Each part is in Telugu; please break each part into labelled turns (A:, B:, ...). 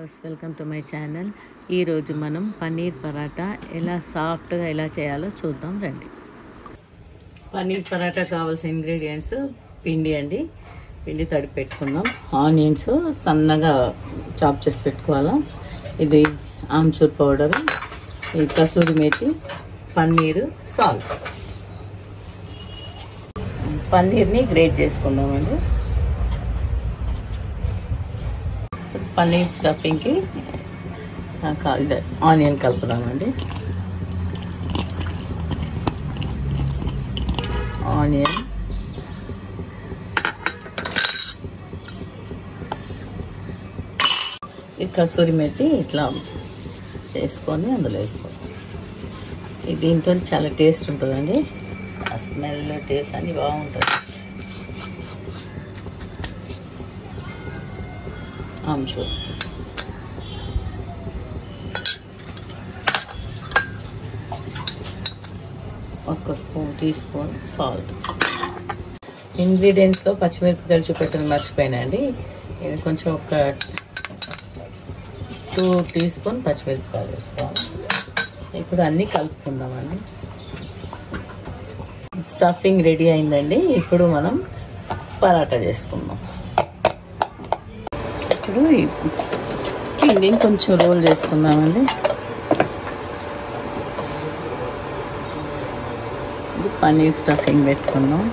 A: viewers welcome to my channel ఈరోజు మనం పన్నీర్ పరాటా ఎలా సాఫ్ట్గా ఎలా చేయాలో చూద్దాం రండి పన్నీర్ పరాటా కావాల్సిన ఇంగ్రీడియంట్స్ పిండి అండి పిండి తడిపి పెట్టుకుందాం ఆనియన్స్ సన్నగా చాప్ చేసి పెట్టుకోవాలా ఇది ఆమ్చూర్ పౌడర్ ఈ కసూరి మేతి పన్నీరు సాల్ట్ పన్నీర్ని గ్రేట్ చేసుకుందామండి పన్నీర్ స్టఫింగ్కి ఇది ఆనియన్ కలుపుదామండి ఆనియన్ ఈ కసూరి మెత్తి ఇట్లా చేసుకొని అందులో వేసుకోవాలి ఇది దీంతో చాలా టేస్ట్ ఉంటుందండి ఆ స్మెల్ టేస్ట్ అన్నీ బాగుంటుంది ఆమ్చూర్ ఒక స్పూన్ టీ స్పూన్ సాల్ట్ ఇంగ్రీడియంట్స్లో పచ్చిమిరపకాయలు చూపెట్టడం మర్చిపోయినా అండి ఇది కొంచెం ఒక టూ టీ స్పూన్ పచ్చిమిరపకాయలు వేసుకోవాలి ఇప్పుడు అన్నీ కలుపుకుందామండి స్టఫింగ్ రెడీ అయిందండి ఇప్పుడు మనం పరాటా చేసుకుందాం ఇప్పుడు ఈ పిండిని కొంచెం రోల్ చేసుకుందామండి ఇది పన్నీర్ స్టఫింగ్ పెట్టుకుందాం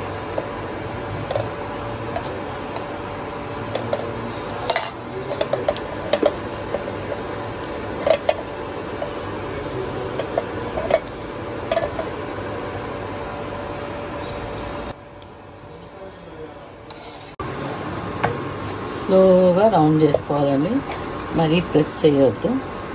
A: స్లోగా రౌండ్ చేసుకోవాలండి మరీ ప్రెస్ చేయవద్దు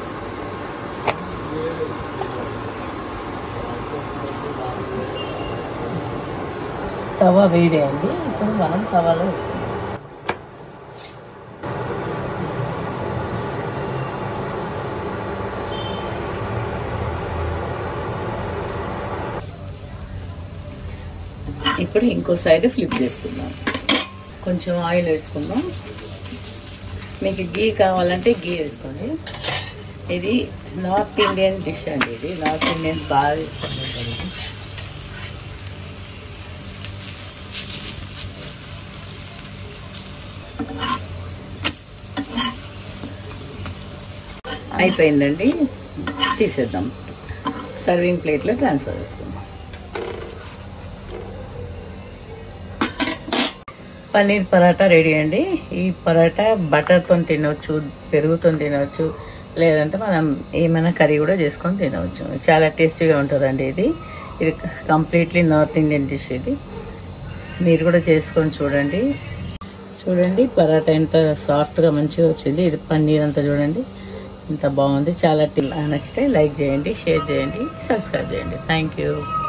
A: తవ వేడి అయింది ఇప్పుడు మనం తవాలో వేసుకుందాం ఇప్పుడు ఇంకో సైడ్ ఫ్లిప్ చేసుకుందాం కొంచెం ఆయిల్ వేసుకుందాం మీకు గీ కావాలంటే గీ వేసుకోండి ఇది నార్త్ ఇండియన్ డిష్ అండి ఇది నార్త్ ఇండియన్స్ బాగా ఇష్టపడతారు ఇది అయిపోయిందండి తీసేద్దాం సర్వింగ్ ప్లేట్లో ట్రాన్స్ఫర్ చేసుకుందాం పన్నీర్ పరాటా రెడీ అండి ఈ పరాటా బటర్తో తినవచ్చు పెరుగుతో తినవచ్చు లేదంటే మనం ఏమైనా కర్రీ కూడా చేసుకొని తినవచ్చు చాలా టేస్టీగా ఉంటుందండి ఇది ఇది కంప్లీట్లీ నార్త్ ఇండియన్ డిష్ ఇది మీరు కూడా చేసుకొని చూడండి చూడండి పరాటా ఎంత సాఫ్ట్గా మంచిగా వచ్చింది ఇది పన్నీర్ అంతా చూడండి ఎంత బాగుంది చాలా నచ్చితే లైక్ చేయండి షేర్ చేయండి సబ్స్క్రైబ్ చేయండి థ్యాంక్ యూ